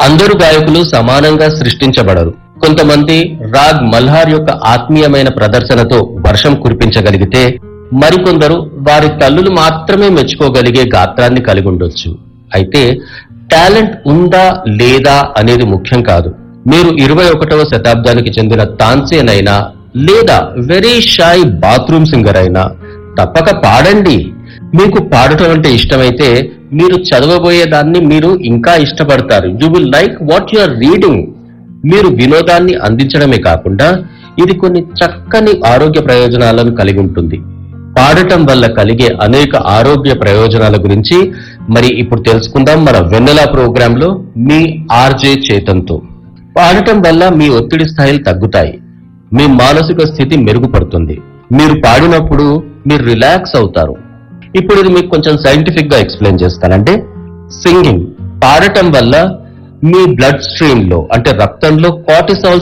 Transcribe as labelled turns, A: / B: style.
A: అందరు గాయకులు సమానంగా సృష్టించబడరు కొంతమంది రాగ్ మల్హార్ యొక్క ఆత్మీయమైన ప్రదర్శనతో వర్షం కురిపించగలిగితే మరికొందరు వారి తల్లులు మాత్రమే మెచ్చుకోగలిగే గాత్రాన్ని కలిగి ఉండొచ్చు అయితే టాలెంట్ ఉందా లేదా అనేది ముఖ్యం కాదు మీరు ఇరవై ఒకటవ శతాబ్దానికి చెందిన తాన్సేన్ అయినా లేదా వెరీ షాయ్ బాత్రూమ్ సింగర్ అయినా తప్పక పాడండి మీకు పాడటం అంటే ఇష్టమైతే మీరు చదవబోయే దాన్ని మీరు ఇంకా ఇష్టపడతారు you will like what you are reading మీరు వినోదాన్ని అందించడమే కాకుండా ఇది కొన్ని చక్కని ఆరోగ్య ప్రయోజనాలను కలిగి ఉంటుంది పాడటం వల్ల కలిగే అనేక ఆరోగ్య ప్రయోజనాల గురించి మరి ఇప్పుడు తెలుసుకుందాం మన వెన్నెల ప్రోగ్రామ్ లో మీ ఆర్జే చేతంతో పాడటం వల్ల మీ ఒత్తిడి స్థాయిలు తగ్గుతాయి మీ మానసిక స్థితి మెరుగుపడుతుంది మీరు పాడినప్పుడు మీరు రిలాక్స్ అవుతారు ఇప్పుడు ఇది మీకు కొంచెం సైంటిఫిక్ గా ఎక్స్ప్లెయిన్ చేస్తానంటే సింగింగ్ పాడటం వల్ల మీ బ్లడ్ స్ట్రీమ్ లో అంటే రక్తంలో కార్టిసాల్